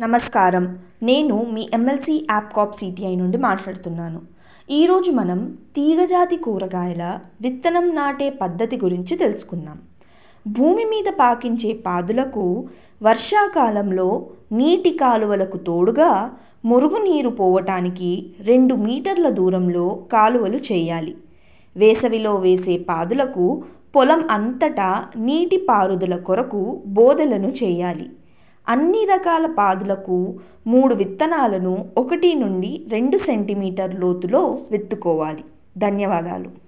నమస్కారం నేను మీ MLC యాప్కాప్ CTI నుండి మాట్లాడుతున్నాను ఈరోజు మనం తీగజాతి కూరగాయల విత్తనం నాటే పద్ధతి గురించి తెలుసుకుందాం భూమి మీద పాకించే పాదులకు వర్షాకాలంలో నీటి కాలువలకు తోడుగా మురుగునీరు పోవటానికి రెండు మీటర్ల దూరంలో కాలువలు చేయాలి వేసవిలో వేసే పాదులకు పొలం అంతటా నీటి పారుదల కొరకు బోదెలను చేయాలి అన్ని రకాల పాదులకు మూడు విత్తనాలను ఒకటి నుండి రెండు సెంటీమీటర్ లోతులో విత్తుకోవాలి ధన్యవాదాలు